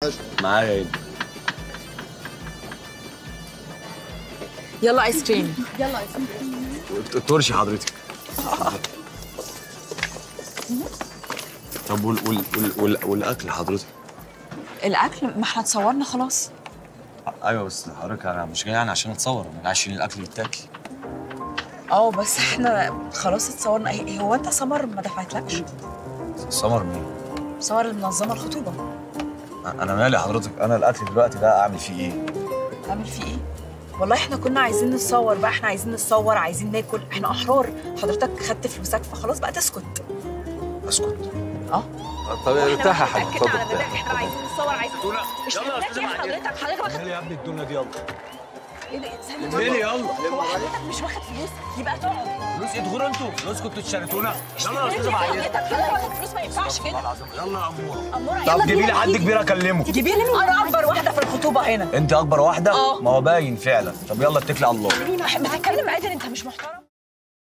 معايا ايه يلا ايس كريم ترشي حضرتك طب وال وال وال وال والاكل حضرتك الاكل ما احنا اتصورنا خلاص ايوه بس حضرتك انا مش جاي يعني عشان اتصور انا عشان الاكل يتاكل اه بس احنا خلاص اتصورنا إيه- هو انت سمر ما دفعتلكش سمر مين سمر اللي منظمه الخطوبه انا مالي حضرتك انا الاكل دلوقتي ده اعمل فيه ايه اعمل فيه ايه والله احنا كنا عايزين نتصور بقى احنا عايزين نتصور عايزين ناكل احنا احرار حضرتك خدت فلوسك فخلاص بقى تسكت اسكت اه طب ارتاح يا حاج اتأكدنا على اتفضل مزاج احنا عايزين نتصور عايزين مش محتاج يا حضرتك حضرتك واخد يا ابني الدنيا دي يلا ايه ده ثانية ليه يلا هو حضرتك مش واخد فلوس يبقى تقعد فلوس ايه تغوروا انتوا فلوس كنتوا تشاركونا يلا يا استاذ حضرتك حضرتك واخد فلوس ما ينفعش كده يلا يا اموره اموره طب يلا جيبي لي بينا حد نيجي. كبير اكلمه جيبي لي انا اكبر واحده في الخطوبه هنا انت اكبر واحده اه. ما هو باين فعلا طب يلا اتكلي على الله ما ما هتكلم عادل انت مش محترم